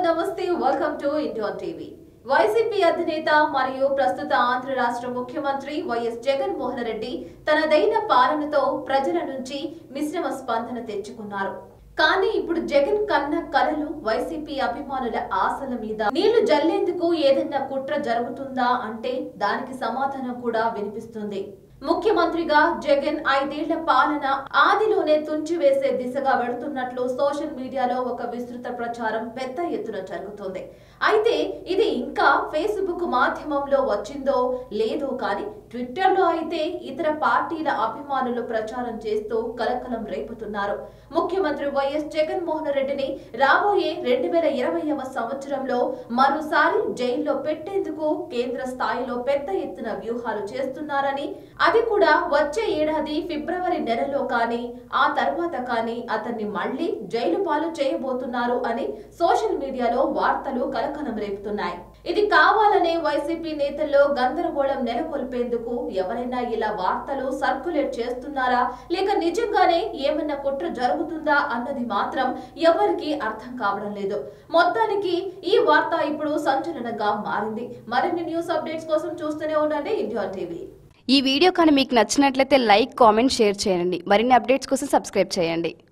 నమస్తే welcome to India TV YCP అధినేత మరియు ప్రస్తుత ఆంధ్ర రాష్ట్ర ముఖ్యమంత్రి వైఎస్ జగన్మోహన్ రెడ్డి తనదైన పాలనతో ప్రజల నుంచి మిశ్రమ స్పందన తెచ్చుకున్నారు కానీ ఇప్పుడు జగన్ కన్న కలలు వైసీపీ అభిమానుల ఆశల మీద నీళ్లు జల్లేందుకు ఏదైనా కుట్ర జరుగుతుందా అంటే దానికి సమాధానం కూడా వినిపిస్తుంది ముఖ్యమంత్రిగా జగన్ ఐదేళ్ల పాలన ఆదిలోనే తుంచివేసే దిశగా వెడుతున్నట్లు సోషల్ మీడియాలో ఒక విస్తృత ప్రచారం పెద్ద ఎత్తున జరుగుతోంది అయితే ఇది ఇంకా ఫేస్బుక్ మాధ్యమంలో వచ్చిందో లేదో కానీ ట్విట్టర్లో అయితే ఇతర పార్టీల అభిమానులు ప్రచారం చేస్తూ కలకలం రేపుతున్నారు ముఖ్యమంత్రి వైఎస్ జగన్మోహన్ రెడ్డిని రాబోయే రెండు వేల ఇరవైవ సంవత్సరంలో మరోసారి జైల్లో పెట్టేందుకు కేంద్ర స్థాయిలో పెద్ద ఎత్తున వ్యూహాలు చేస్తున్నారని అది కూడా వచ్చే ఏడాది ఫిబ్రవరి నెలలో కానీ ఆ తర్వాత కానీ అతన్ని మళ్లీ జైలు పాలు చేయబోతున్నారు అని సోషల్ మీడియాలో వార్తలు కలకలం రేపుతున్నాయి ఇది కావాలనే వైసీపీ నేతల్లో గందరగోళం నెలకొల్పేందుకు ఎవరైనా ఇలా వార్తలు సర్క్యులేట్ చేస్తున్నారా లేక నిజంగానే ఏమన్నా కుట్ర జరుగుతుందా అన్నది మాత్రం ఎవరికీ అర్థం కావడం లేదు మొత్తానికి ఈ వార్త ఇప్పుడు సంచలనంగా మారింది మరిన్ని న్యూస్ అప్డేట్స్ కోసం చూస్తూనే ఉండండి ఇండియా టీవీ ఈ వీడియో కానీ మీకు నచ్చినట్లయితే లైక్ కామెంట్ షేర్ చేయండి మరిన్ని అప్డేట్స్ కోసం సబ్స్క్రైబ్ చేయండి